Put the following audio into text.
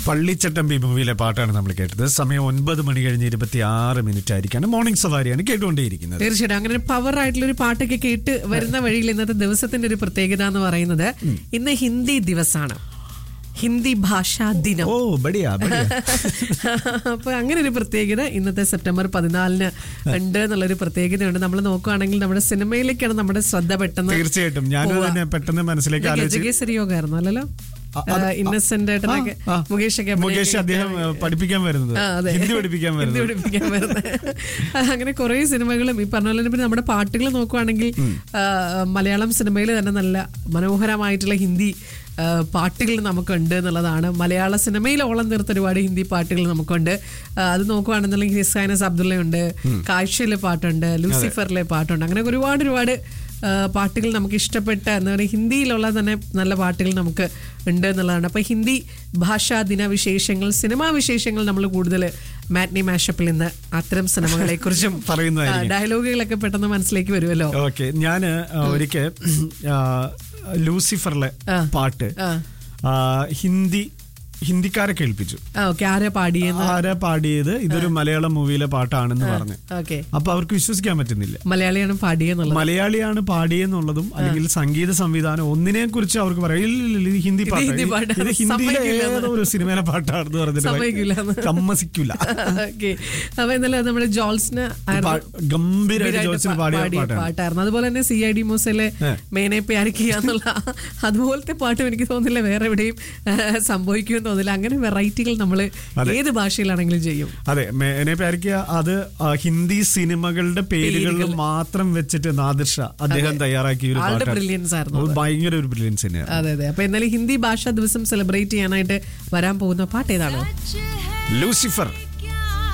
പള്ളിച്ചട്ടമ്പി മൂവിയിലെ പാട്ടാണ് നമ്മൾ കേട്ടത് സമയം ഒൻപത് മണി കഴിഞ്ഞ് ഇരുപത്തി ആറ് മിനിറ്റ് ആയിരിക്കാണ് മോർണിംഗ് സവാരിയാണ് കേട്ടുകൊണ്ടേയിരിക്കുന്നത് തീർച്ചയായിട്ടും അങ്ങനെ പവർ ആയിട്ടുള്ള ഒരു പാട്ടൊക്കെ കേട്ട് വരുന്ന വഴിയിൽ ഇന്നത്തെ ദിവസത്തിന്റെ ഒരു പ്രത്യേകത എന്ന് പറയുന്നത് ഇന്ന് ഹിന്ദി ദിവസമാണ് ഹിന്ദി ഭാഷാ ദിനം ഓ ബടിയാ ബടിയാ അപ്പൊ അങ്ങനെ ഒരു പ്രത്യേകത ഇന്നത്തെ സെപ്റ്റംബർ പതിനാലിന് ഉണ്ട് എന്നുള്ളൊരു പ്രത്യേകതയുണ്ട് നമ്മൾ നോക്കുകയാണെങ്കിൽ നമ്മുടെ സിനിമയിലേക്കാണ് നമ്മുടെ ശ്രദ്ധ പെട്ടെന്ന് തീർച്ചയായിട്ടും ഞാനും പോവാ. തന്നെ പെട്ടെന്ന് മനസ്സിലേക്ക് ഇത് ആലോചിച്ച് ഗജകേസരി യോഗമായിരുന്നു അല്ലല്ലോ ആ, അത് ഇന്നസെന്റ് ഏട്ടനൊക്കെ ആ, ആ. മുകേഷ് ഒക്കെ മുകേഷ് അദ്ദേഹം ഏ, പഠിപ്പിക്കാൻ വരുന്നത് ആ, അതെ. ഹിന്ദി പഠിപ്പിക്കാൻ ഹിന്ദി വരുന്നത് പഠിപ്പിക്കാൻ വരുന്നത് അങ്ങനെ കുറെ സിനിമകളും ഈ പറഞ്ഞ പോലെ തന്നെ പിന്നെ നമ്മുടെ പാട്ടുകൾ നോക്കുവാണെങ്കിൽ ആ, മലയാളം സിനിമയിൽ തന്നെ നല്ല മനോഹരമായിട്ടുള്ള ഹിന്ദി ആ, പാട്ടുകൾ നമുക്കുണ്ട് എന്നുള്ളതാണ് മലയാള സിനിമയിൽ ഓളം തീർത്ത ഒരുപാട് ഹിന്ദി പാട്ടുകൾ നമുക്കുണ്ട് ആ, അത് നോക്കുവാണെന്നുണ്ടെങ്കിൽ ഹിസൈനസ് അബ്ദുള്ളയുണ്ട് കാഴ്ചയിലെ പാട്ടുണ്ട് ലൂസിഫറിലെ പാട്ടുണ്ട് അങ്ങനെ ഒരുപാട് ഒരുപാട് ആ, പാട്ടുകൾ നമുക്ക് ഇഷ്ടപ്പെട്ട എന്താ പറയുക ഹിന്ദിയിലുള്ള തന്നെ നല്ല പാട്ടുകൾ നമുക്ക് ഉണ്ട് എന്നുള്ളതാണ് അപ്പൊ ഹിന്ദി ഭാഷാ ദിന വിശേഷങ്ങൾ സിനിമാ വിശേഷങ്ങൾ നമ്മൾ കൂടുതൽ മാറ്റ്നി മാഷപ്പിൽ നിന്ന് അത്തരം സിനിമകളെ കുറിച്ചും പറയുന്നതായിരിക്കും. ഡയലോഗുകളൊക്കെ പെട്ടെന്ന് മനസ്സിലേക്ക് വരുമല്ലോ ഓക്കെ ഞാന് ഒരിക്കൽ ലൂസിഫറിലെ ആ. പാട്ട് ആ. ആ, ഹിന്ദി ഹിന്ദിക്കാരെ കേൾപ്പിച്ചു ഓക്കെ ആരാ പാടിയെന്ന് ആരാ പാടിയത് ഇതൊരു മലയാളം മൂവിയിലെ പാട്ടാണെന്ന് പറഞ്ഞു ഓക്കെ അപ്പൊ അവർക്ക് വിശ്വസിക്കാൻ പറ്റുന്നില്ല മലയാളിയാണ് പാടിയെന്നുള്ളത് മലയാളിയാണ് പാടിയെന്നുള്ളതും അല്ലെങ്കിൽ സംഗീത സംവിധാനം ഒന്നിനെ കുറിച്ച് അവർക്ക് പറയാം "ഇല്ല, ഇല്ല, ഇല്ല, ഇത് ഹിന്ദി പാട്ടാണ് ഹിന്ദി പാട്ടാണ്. ഇത് ഹിന്ദിയിലെ സമ്മതിക്കില്ല ഏതോ ഒരു സിനിമയിലെ പാട്ടാണെന്ന് സമ്മതിക്കില്ല പറഞ്ഞിട്ട് എന്ന്. സമ്മതിക്കില്ല ഓക്കെ അപ്പൊ എന്നാലും നമ്മുടെ ജോൾസിന് പാ- ഗംഭീരമായിട്ട് ഗംഭീരായിട്ട് ജോത്സ്യന് പാ- പാടിയ പാടിയ പാട്ടാണ് പാട്ടായിരുന്നു അതുപോലെ തന്നെ സി ഐ ഡി മൂസയിലെ ഏ. മേനെ പ്യാരിക്കുക എന്നുള്ള അതുപോലത്തെ പാട്ടും എനിക്ക് തോന്നുന്നില്ല വേറെ എവിടെയും സംഭവിക്കുമെന്ന് തോന്നില്ല അങ്ങനെ വെറൈറ്റികൾ നമ്മൾ അതെ. ഏത് ഭാഷയിലാണെങ്കിലും ചെയ്യും അതെ മേനെ പേരയ്ക്ക് അത് ആ, ഹിന്ദി സിനിമകളുടെ പേരുകളിൽ പേരുകൾ. മാത്രം വെച്ചിട്ട് നാദിർഷ അദ്ദേഹം തയ്യാറാക്കിയ ഒരു ആളുടെ പാട്ടാണ് brilliance ആയിരുന്നു അത് ഭയങ്കര ഒരു ബ്രില്യൻസ് തന്നെയാണ് അതെ അതെ അപ്പൊ എന്നാലും ഹിന്ദി ഭാഷാ ദിവസം സെലിബ്രേറ്റ് ചെയ്യാനായിട്ട് വരാൻ പോകുന്ന പാട്ട് ഏതാണ് ലൂസിഫർ